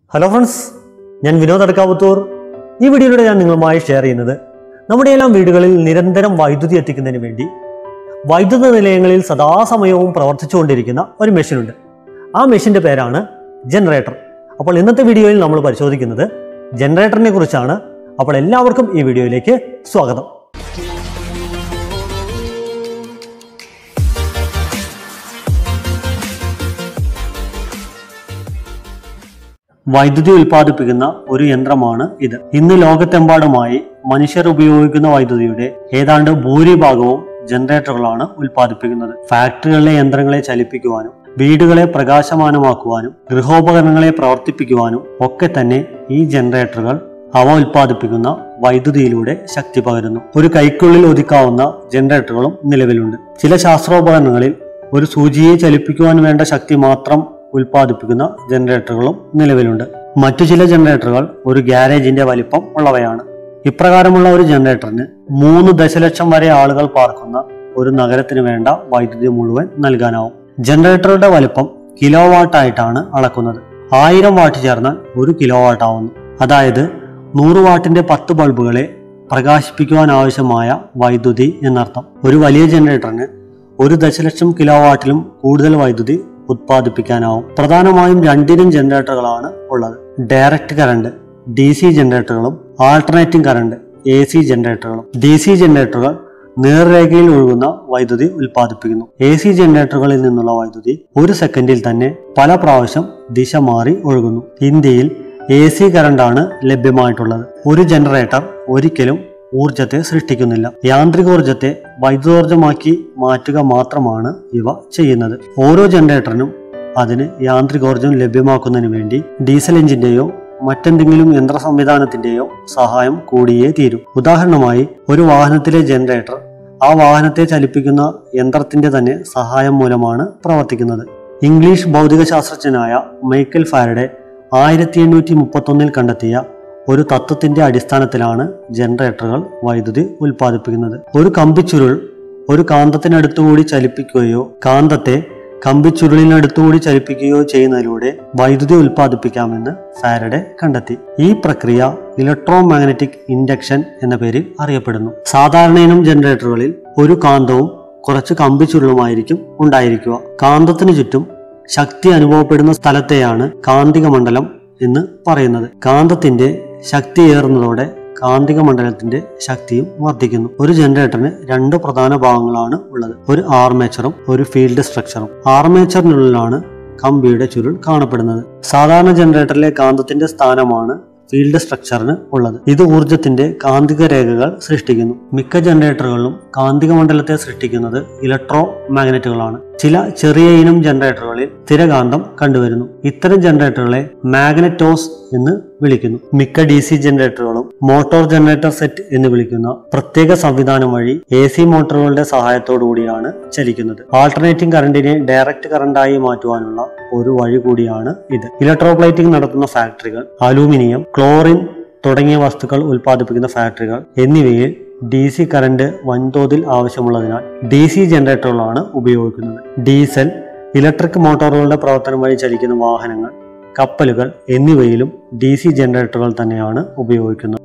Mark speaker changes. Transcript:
Speaker 1: hello friends ഞാൻ വിനോദ് അടക്കാവുത്തൂർ ഈ വീഡിയോയിലൂടെ ഞാൻ നിങ്ങളുമായി ഷെയർ ചെയ്യുന്നത് നമ്മുടെ എല്ലാം വീടുകളിൽ നിരന്തരം വൈദ്യുതി എത്തിക്കുന്നതിന് വേണ്ടി വൈദ്യുത നിലയങ്ങളിൽ സദാസമയവും പ്രവർത്തിച്ചുകൊണ്ടിരിക്കുന്ന ഒരു മെഷീനുണ്ട് ആ മെഷീൻ്റെ പേരാണ് ജനറേറ്റർ അപ്പോൾ ഇന്നത്തെ വീഡിയോയിൽ നമ്മൾ പരിശോധിക്കുന്നത് ജനറേറ്ററിനെ കുറിച്ചാണ് അപ്പോൾ എല്ലാവർക്കും ഈ വീഡിയോയിലേക്ക് സ്വാഗതം വൈദ്യുതി ഉൽപ്പാദിപ്പിക്കുന്ന ഒരു യന്ത്രമാണ് ഇത് ഇന്ന് ലോകത്തെമ്പാടുമായി മനുഷ്യർ ഉപയോഗിക്കുന്ന വൈദ്യുതിയുടെ ഏതാണ്ട് ഭൂരിഭാഗവും ജനറേറ്ററുകളാണ് ഉൽപ്പാദിപ്പിക്കുന്നത് ഫാക്ടറികളിലെ യന്ത്രങ്ങളെ ചലിപ്പിക്കുവാനും വീടുകളെ പ്രകാശമാനമാക്കുവാനും ഗൃഹോപകരണങ്ങളെ പ്രവർത്തിപ്പിക്കുവാനും ഒക്കെ തന്നെ ഈ ജനറേറ്ററുകൾ അവ ഉൽപ്പാദിപ്പിക്കുന്ന വൈദ്യുതിയിലൂടെ ശക്തി പകരുന്നു ഒരു കൈക്കുള്ളിൽ ഒതുക്കാവുന്ന ജനറേറ്ററുകളും നിലവിലുണ്ട് ചില ശാസ്ത്രോപകരണങ്ങളിൽ ഒരു സൂചിയെ ചലിപ്പിക്കുവാൻ വേണ്ട ശക്തി മാത്രം ഉൽപ്പാദിപ്പിക്കുന്ന ജനറേറ്ററുകളും നിലവിലുണ്ട് മറ്റു ചില ജനറേറ്ററുകൾ ഒരു ഗ്യാരേജിന്റെ വലിപ്പം ഉള്ളവയാണ് ഇപ്രകാരമുള്ള ഒരു ജനറേറ്ററിന് മൂന്ന് ദശലക്ഷം വരെ ആളുകൾ പാർക്കുന്ന ഒരു നഗരത്തിന് വേണ്ട വൈദ്യുതി മുഴുവൻ നൽകാനാവും ജനറേറ്ററുടെ വലിപ്പം കിലോ വാട്ട് ആയിട്ടാണ് അളക്കുന്നത് ആയിരം വാട്ട് ചേർന്നാൽ ഒരു കിലോ വാട്ട് ആവുന്നു അതായത് നൂറ് വാട്ടിന്റെ പത്ത് ബൾബുകളെ പ്രകാശിപ്പിക്കുവാൻ ആവശ്യമായ വൈദ്യുതി എന്നർത്ഥം ഒരു വലിയ ജനറേറ്ററിന് ഒരു ദശലക്ഷം കിലോ വാട്ടിലും കൂടുതൽ വൈദ്യുതി ഉത്പാദിപ്പിക്കാനാവും പ്രധാനമായും രണ്ടിനും ജനറേറ്ററുകളാണ് ഉള്ളത് ഡയറക്റ്റ് കറണ്ട് ഡി സി ജനറേറ്ററുകളും ആൾട്ടർനേറ്റിംഗ് കറണ്ട് എ സി ജനറേറ്ററുകളും ഡി സി ജനറേറ്ററുകൾ നേർരേഖയിൽ ഒഴുകുന്ന വൈദ്യുതി ഉൽപ്പാദിപ്പിക്കുന്നു എ സി ജനറേറ്ററുകളിൽ നിന്നുള്ള വൈദ്യുതി ഒരു സെക്കൻഡിൽ തന്നെ പല പ്രാവശ്യം ദിശ മാറി ഒഴുകുന്നു ഇന്ത്യയിൽ എ സി കറണ്ടാണ് ലഭ്യമായിട്ടുള്ളത് ഒരു ജനറേറ്റർ ഒരിക്കലും ഊർജത്തെ സൃഷ്ടിക്കുന്നില്ല യാന്ത്രികോർജത്തെ വൈദ്യുതോർജ്ജമാക്കി മാറ്റുക മാത്രമാണ് ഇവ ചെയ്യുന്നത് ഓരോ ജനറേറ്ററിനും അതിന് യാന്ത്രികോർജം ലഭ്യമാക്കുന്നതിന് വേണ്ടി ഡീസൽ എഞ്ചിന്റെയോ മറ്റെന്തെങ്കിലും യന്ത്ര സംവിധാനത്തിന്റെയോ സഹായം കൂടിയേ തീരൂ ഉദാഹരണമായി ഒരു വാഹനത്തിലെ ജനറേറ്റർ ആ വാഹനത്തെ ചലിപ്പിക്കുന്ന യന്ത്രത്തിന്റെ തന്നെ സഹായം മൂലമാണ് പ്രവർത്തിക്കുന്നത് ഇംഗ്ലീഷ് ഭൗതിക ശാസ്ത്രജ്ഞനായ മൈക്കൽ ഫാരഡെ ആയിരത്തി എണ്ണൂറ്റി മുപ്പത്തൊന്നിൽ കണ്ടെത്തിയ ഒരു തത്വത്തിന്റെ അടിസ്ഥാനത്തിലാണ് ജനറേറ്ററുകൾ വൈദ്യുതി ഉൽപ്പാദിപ്പിക്കുന്നത് ഒരു കമ്പിച്ചുരുൾ ഒരു കാന്തത്തിനടുത്തുകൂടി ചലിപ്പിക്കുകയോ കാന്തത്തെ കമ്പിച്ചുരുളിനടുത്തുകൂടി ചലിപ്പിക്കുകയോ ചെയ്യുന്നതിലൂടെ വൈദ്യുതി ഉൽപ്പാദിപ്പിക്കാമെന്ന് ഫാരഡെ കണ്ടെത്തി ഈ പ്രക്രിയ ഇലക്ട്രോ മാഗ്നറ്റിക് ഇൻഡക്ഷൻ എന്ന പേരിൽ അറിയപ്പെടുന്നു സാധാരണ ഇനം ജനറേറ്ററുകളിൽ ഒരു കാന്തവും കുറച്ച് കമ്പിച്ചുരുളുമായിരിക്കും ഉണ്ടായിരിക്കുക കാന്തത്തിനു ചുറ്റും ശക്തി അനുഭവപ്പെടുന്ന സ്ഥലത്തെയാണ് കാന്തിക മണ്ഡലം എന്ന് പറയുന്നത് കാന്തത്തിന്റെ ശക്തിയേറുന്നതോടെ കാന്തിക മണ്ഡലത്തിന്റെ ശക്തിയും വർദ്ധിക്കുന്നു ഒരു ജനറേറ്ററിന് രണ്ട് പ്രധാന ഭാഗങ്ങളാണ് ഉള്ളത് ഒരു ആർമേച്ചറും ഒരു ഫീൽഡ് സ്ട്രക്ചറും ആർമേച്ചറിനുള്ളിലാണ് കമ്പിയുടെ ചുരുൾ കാണപ്പെടുന്നത് സാധാരണ ജനറേറ്ററിലെ കാന്തത്തിന്റെ സ്ഥാനമാണ് ഫീൽഡ് സ്ട്രക്ചറിന് ഉള്ളത് ഇത് ഊർജത്തിന്റെ കാന്തിക രേഖകൾ സൃഷ്ടിക്കുന്നു മിക്ക ജനറേറ്ററുകളിലും കാന്തിക മണ്ഡലത്തെ സൃഷ്ടിക്കുന്നത് ഇലക്ട്രോ മാഗ്നറ്റുകളാണ് ചില ചെറിയ ഇനം ജനറേറ്ററുകളിൽ സ്ഥിരകാന്തം കണ്ടുവരുന്നു ഇത്തരം ജനറേറ്ററുകളെ മാഗ്നറ്റോസ് എന്ന് വിളിക്കുന്നു മിക്ക ഡി സി ജനറേറ്ററുകളും മോട്ടോർ ജനറേറ്റർ സെറ്റ് എന്ന് വിളിക്കുന്ന പ്രത്യേക സംവിധാനം വഴി എ സി മോട്ടോറുകളുടെ സഹായത്തോടു കൂടിയാണ് ചലിക്കുന്നത് ആൾട്ടർനേറ്റിംഗ് കറണ്ടിനെ ഡയറക്റ്റ് കറണ്ടായി മാറ്റുവാനുള്ള ഒരു വഴി കൂടിയാണ് ഇത് ഇലക്ട്രോപ്ലൈറ്റിംഗ് നടത്തുന്ന ഫാക്ടറികൾ അലൂമിനിയം ക്ലോറിൻ തുടങ്ങിയ വസ്തുക്കൾ ഉൽപ്പാദിപ്പിക്കുന്ന ഫാക്ടറികൾ എന്നിവയിൽ ഡി സി കറണ്ട് വൻതോതിൽ ആവശ്യമുള്ളതിനാൽ ഡി സി ജനറേറ്ററുകളാണ് ഉപയോഗിക്കുന്നത് ഡീസൽ ഇലക്ട്രിക് മോട്ടോറുകളുടെ പ്രവർത്തനം വഴി ചലിക്കുന്ന വാഹനങ്ങൾ കപ്പലുകൾ എന്നിവയിലും ഡി സി ജനറേറ്ററുകൾ തന്നെയാണ് ഉപയോഗിക്കുന്നത്